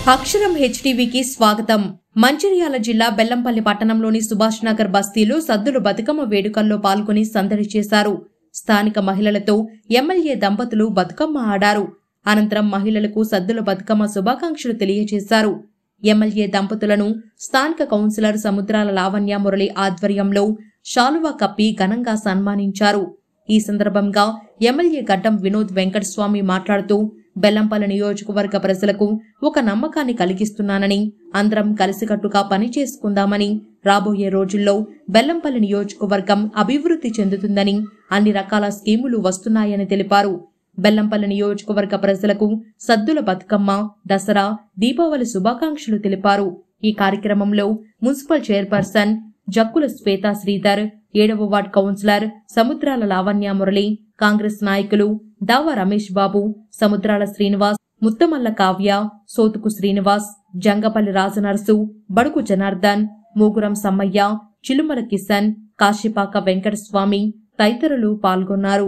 అక్షరం హెచ్టీవీకి స్వాగతం మంచిర్యాల జిల్లా బెల్లంపల్లి పట్టణంలోని సుభాష్ నగర్ బస్తీలో సద్దుల బతుకమ్మ వేడుకల్లో పాల్గొని సందడి చేశారు స్థానిక మహిళలతో ఎమ్మెల్యే దంపతులు బతుకమ్మ ఆడారు అనంతరం మహిళలకు సద్దుల బతుకమ్మ శుభాకాంక్షలు తెలియజేశారు ఎమ్మెల్యే దంపతులను స్థానిక కౌన్సిలర్ సముద్రాల లావణ్య మురళి ఆధ్వర్యంలో శాలువా కప్పి ఘనంగా సన్మానించారు ఈ సందర్భంగా ఎమ్మెల్యే గడ్డం వినోద్ వెంకటస్వామి మాట్లాడుతూ బెల్లంపల్లి నియోజకవర్గ ప్రజలకు ఒక నమ్మకాన్ని కలిగిస్తున్నానని అందరం కలిసికట్టుగా పని చేసుకుందామని రాబోయే రోజుల్లో బెల్లంపల్లి నియోజకవర్గం అభివృద్ధి చెందుతుందని అన్ని రకాల స్కీములు వస్తున్నాయని తెలిపారు బెల్లంపల్లి నియోజకవర్గ ప్రజలకు సద్దుల బతుకమ్మ దసరా దీపావళి శుభాకాంక్షలు తెలిపారు ఈ కార్యక్రమంలో మున్సిపల్ చైర్పర్సన్ జక్కుల శ్వేత శ్రీధర్ ఏడవ వార్డ్ కౌన్సిలర్ సముద్రాల లావణ్య మురళి కాంగ్రెస్ నాయకులు దావా రమేష్ బాబు సముద్రాల శ్రీనివాస్ ముత్తమల్ల కావ్య సోతుకు శ్రీనివాస్ జంగపల్లి రాజనర్సు బడుగు జనార్దన్ మూగురం సమ్మయ్య చిలుమల కిషన్ కాశీపాక వెంకటస్వామి తదితరులు పాల్గొన్నారు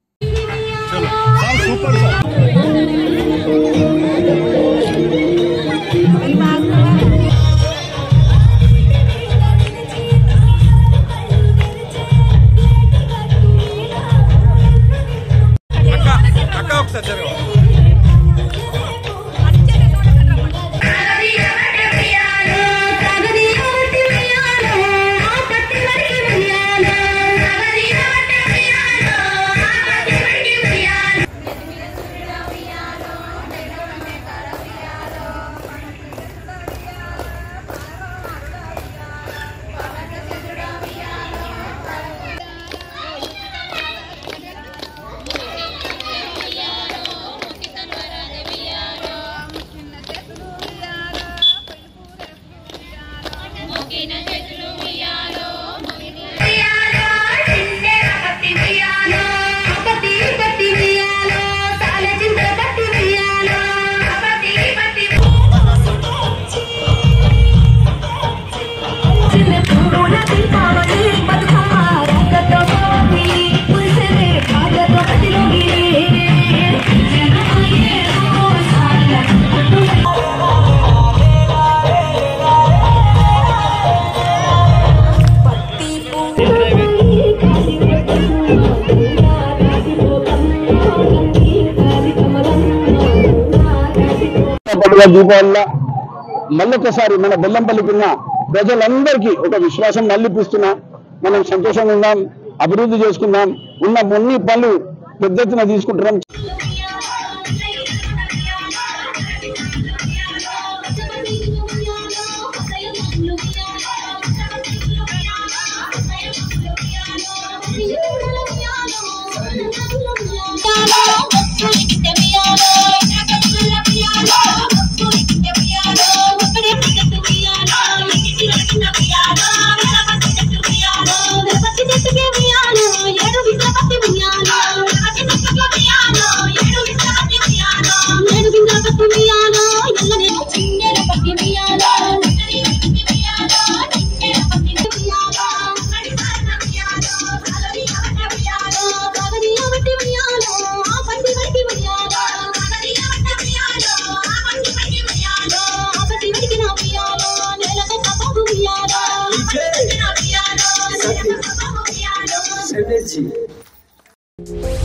అక్క అక్క ఒకసారి జరగ పండుగ దీపావళిలో మళ్ళొకసారి మన బెల్లంపల్లికి ఉన్న ప్రజలందరికీ ఒక విశ్వాసం మళ్ళీపిస్తున్నా మనం సంతోషంగా ఉందాం అభివృద్ధి చేసుకుందాం ఉన్న అన్ని పనులు పెద్ద ఎత్తున తీసుకుంటున్నాం Sete.